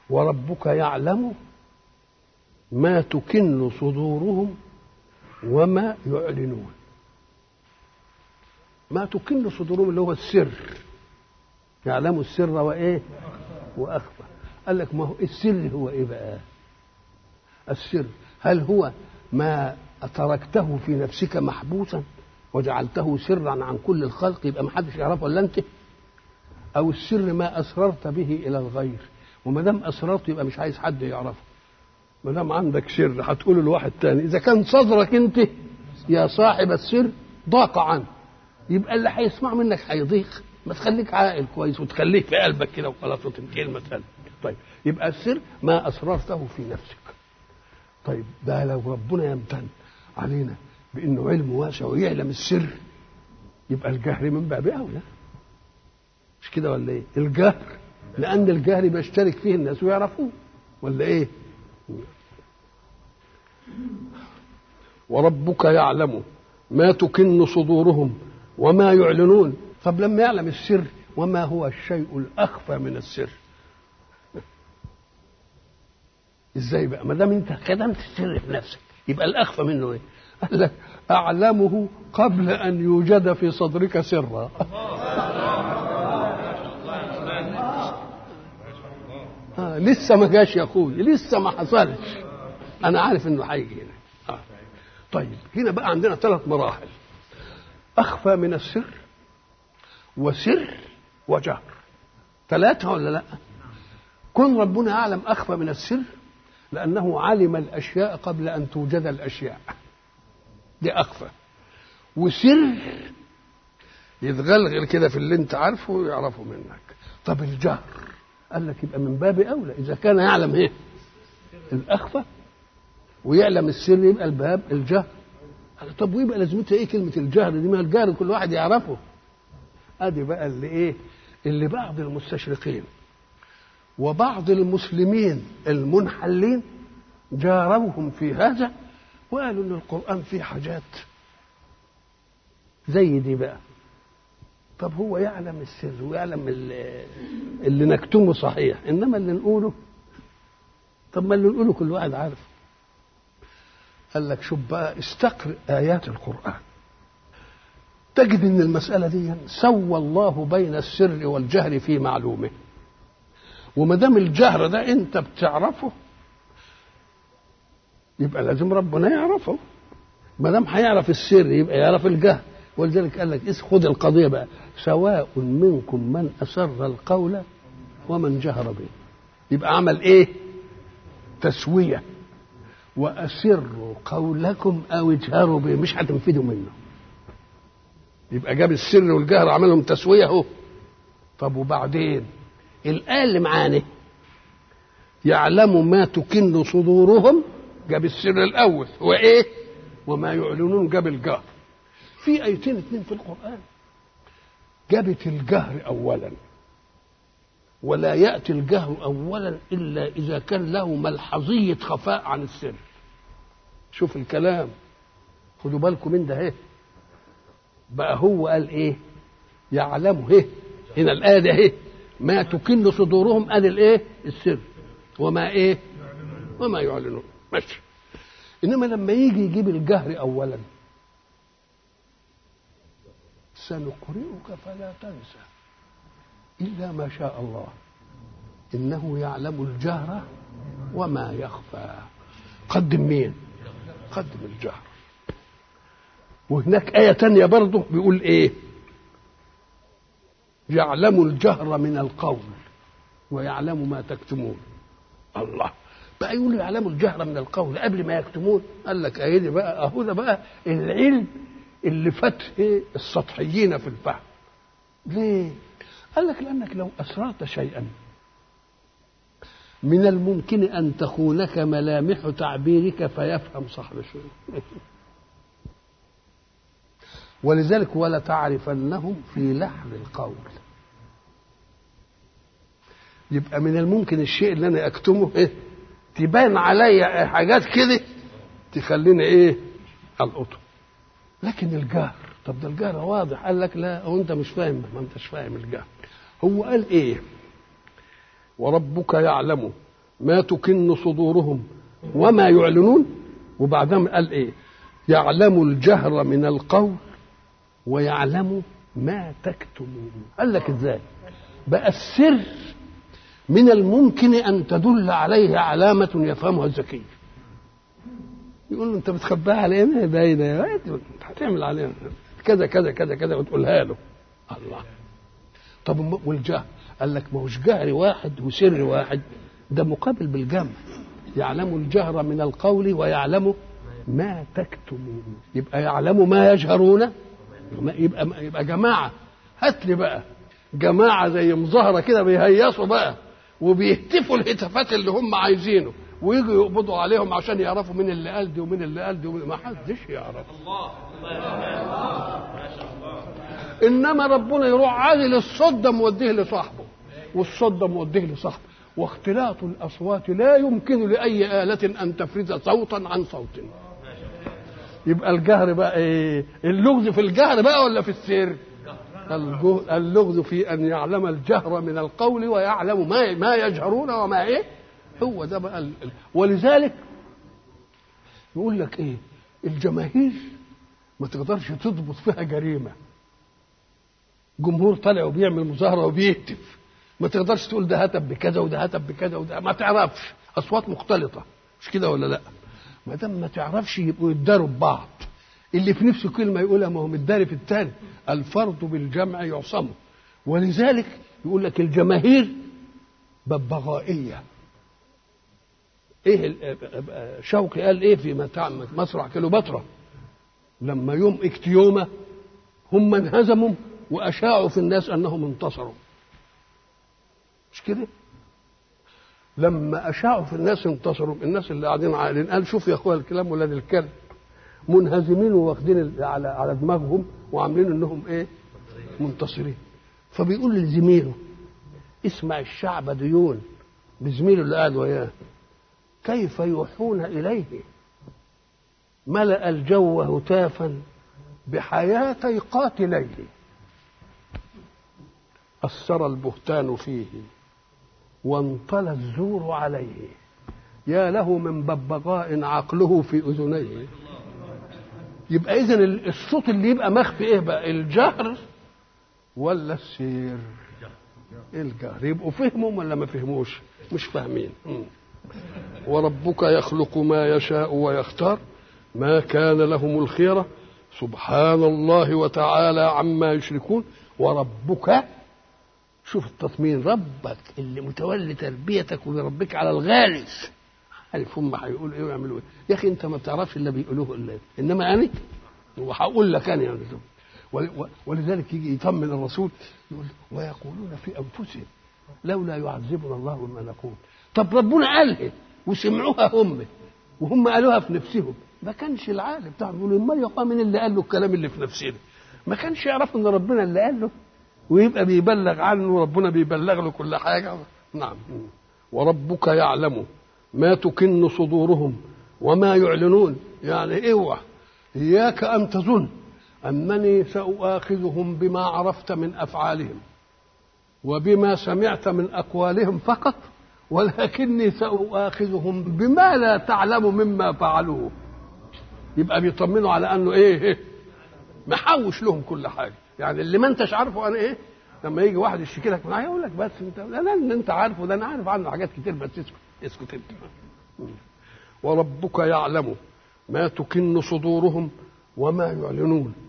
وربك يعلم ما تكن صدورهم وما يعلنون ما تكن صدورهم اللي هو السر يعلم السر وايه واخفى قال لك ما هو السر هو ايه بقى السر هل هو ما تركته في نفسك محبوسا وجعلته سرا عن كل الخلق يبقى ما حدش يعرفه الا انت او السر ما اسررت به الى الغير وما دام اسررت يبقى مش عايز حد يعرفه ما دام عندك سر هتقوله لواحد تاني اذا كان صدرك انت يا صاحب السر ضاق عنه يبقى اللي هيسمع منك هيضيق ما تخليك عاقل كويس وتخليه في قلبك كده وخلاص وتنتهي المساله طيب يبقى السر ما اسررته في نفسك طيب ده لو ربنا يمتن علينا بانه علم واسع ويعلم السر يبقى الجهر من باب اولى مش كده ولا ايه الجهر لان الجهر بيشترك فيه الناس ويعرفوه ولا ايه وربك يعلم ما تكن صدورهم وما يعلنون طب لما يعلم السر وما هو الشيء الاخفى من السر ازاي بقى ما دام انت خدمت السر في نفسك يبقى الاخفى منه ايه قال لك اعلمه قبل ان يوجد في صدرك سرا آه لسه ما جاش يا اخوي لسه ما حصلش انا عارف انه هيجي هنا آه. طيب هنا بقى عندنا ثلاث مراحل اخفى من السر وسر وجهر ثلاثه ولا لا كن ربنا يعلم اخفى من السر لانه علم الاشياء قبل ان توجد الاشياء دي اخفى وسر يتغلغل كده في اللي انت عارفه ويعرفه منك طب الجهر قال لك يبقى من باب اولى اذا كان يعلم ايه الاخفى ويعلم السر يبقى الباب الجهر قال طب ويبقى لازمتها ايه كلمه الجهر دي ما الجهر كل واحد يعرفه ادي بقى اللي ايه اللي بعض المستشرقين وبعض المسلمين المنحلين جاروهم في هذا وقالوا ان القران فيه حاجات زي دي بقى طب هو يعلم السر ويعلم اللي, اللي نكتمه صحيح انما اللي نقوله طب ما اللي نقوله كل واحد عارف قال لك شوف بقى استقرئ ايات القران تجد ان المساله دي سوى الله بين السر والجهر في معلومه وما دام الجهر ده انت بتعرفه يبقى لازم ربنا يعرفه ما دام هيعرف السر يبقى يعرف الجهر ولذلك قال لك خد القضيه بقى سواء منكم من اسر القول ومن جهر به يبقى عمل ايه تسويه واسروا قولكم او اجهروا به مش هتنفذوا منه يبقى جاب السر والجهر عملهم تسويه اهو طب وبعدين الآية اللي معانا يعلم ما تكن صدورهم جاب السر الأول وإيه وما يعلنون جاب الجهر في آيتين اتنين في القرآن جابت الجهر أولا ولا يأتي الجهر أولا إلا إذا كان له ملحظية خفاء عن السر شوف الكلام خدوا بالكم من ده ايه بقى هو قال ايه يعلمه ايه هنا الآية ده ايه ما تكن صدورهم ادي الايه السر وما ايه وما يعلنون ماشي انما لما يجي يجيب الجهر اولا سنقرئك فلا تنسى الا ما شاء الله انه يعلم الجهر وما يخفى قدم مين قدم الجهر وهناك آية تانية برضه بيقول إيه يعلم الجهر من القول ويعلم ما تكتمون الله بقى يقول يعلم الجهر من القول قبل ما يكتمون قال لك اهي بقى اهو ده بقى العلم اللي فات السطحيين في الفهم ليه قال لك لانك لو اسررت شيئا من الممكن ان تخونك ملامح تعبيرك فيفهم صاحب الشيء ولذلك ولا تعرفنهم في لحن القول يبقى من الممكن الشيء اللي انا اكتمه ايه تبان عليا حاجات كده تخليني ايه القطه لكن الجهر طب ده الجهر واضح قال لك لا هو انت مش فاهم ما انتش فاهم الجهر هو قال ايه وربك يعلم ما تكن صدورهم وما يعلنون وبعدهم قال ايه يعلم الجهر من القول ويعلم ما تكتمون قال لك ازاي بقى السر من الممكن ان تدل عليه علامه يفهمها الذكي يقول له انت بتخبيها على ايه ما باينه هتعمل عليها كذا كذا كذا كذا وتقولها له الله طب والجهر قال لك ما هوش جهر واحد وسر واحد ده مقابل بالجمع يعلم الجهر من القول ويعلم ما تكتمون يبقى يعلم ما يجهرون يبقى يبقى جماعه هات لي بقى جماعه زي مظاهره كده بيهيصوا بقى وبيهتفوا الهتافات اللي هم عايزينه ويجوا يقبضوا عليهم عشان يعرفوا مين اللي قال دي ومين اللي قال دي ما حدش يعرف الله انما ربنا يروح عادل الصوت ده موديه لصاحبه والصوت ده موديه لصاحبه واختلاط الاصوات لا يمكن لاي اله ان تفرز صوتا عن صوت يبقى الجهر بقى ايه اللغز في الجهر بقى ولا في السر اللغز في ان يعلم الجهر من القول ويعلم ما ما يجهرون وما ايه هو ده بقى ولذلك يقول لك ايه الجماهير ما تقدرش تضبط فيها جريمه جمهور طالع وبيعمل مظاهره وبيهتف ما تقدرش تقول ده هتف بكذا وده هتف بكذا وده ما تعرفش اصوات مختلطه مش كده ولا لا ما دام ما تعرفش يبقوا يتداروا ببعض اللي في نفسه كلمه يقولها ما هو متداري في الثاني الفرد بالجمع يعصم ولذلك يقول لك الجماهير ببغائيه ايه شوقي قال ايه في مسرح كليوباترا لما يوم اكتيوما هم انهزموا واشاعوا في الناس انهم انتصروا مش كده لما اشاعوا في الناس انتصروا الناس اللي قاعدين عاقلين قال شوف يا اخويا الكلام ولاد الكلب منهزمين واخدين على على دماغهم وعاملين انهم ايه منتصرين فبيقول لزميله اسمع الشعب ديون بزميله اللي قاعد وياه كيف يوحون اليه ملا الجو هتافا بحياتي قاتليه أثر البهتان فيه وانطلى الزور عليه يا له من ببغاء عقله في أذنيه يبقى إذن الصوت اللي يبقى مخفي إيه بقى الجهر ولا السير الجهر يبقوا فهموا ولا ما فهموش مش فاهمين وربك يخلق ما يشاء ويختار ما كان لهم الخيرة سبحان الله وتعالى عما يشركون وربك شوف التطمين ربك اللي متولي تربيتك ويربيك على الغالي عارف هم هيقولوا ايه ويعملوا ايه يا اخي انت ما بتعرفش اللي بيقولوه الا انما انا وهقول لك انا يعني ولذلك يجي يطمن الرسول يقول ويقولون في انفسهم لولا يعذبنا الله بما نقول طب ربنا قالها وسمعوها هم وهم قالوها في نفسهم ما كانش العالم بتاعهم يقولوا امال يا مين اللي قال له الكلام اللي في نفسنا ما كانش يعرف ان ربنا اللي قال له ويبقى بيبلغ عنه وربنا بيبلغ له كل حاجه نعم وربك يعلم ما تكن صدورهم وما يعلنون يعني اوعى اياك ان تظن انني ساخذهم بما عرفت من افعالهم وبما سمعت من اقوالهم فقط ولكني ساخذهم بما لا تعلم مما فعلوه يبقى بيطمنوا على انه ايه محوش لهم كل حاجه يعني اللي ما انتش عارفه انا ايه لما يجي واحد يشتكي لك معايا يقول لك بس انت لا لا انت عارفه ده انا عارف عنه حاجات كتير بس اسكت اسكت انت وربك يعلم ما تكن صدورهم وما يعلنون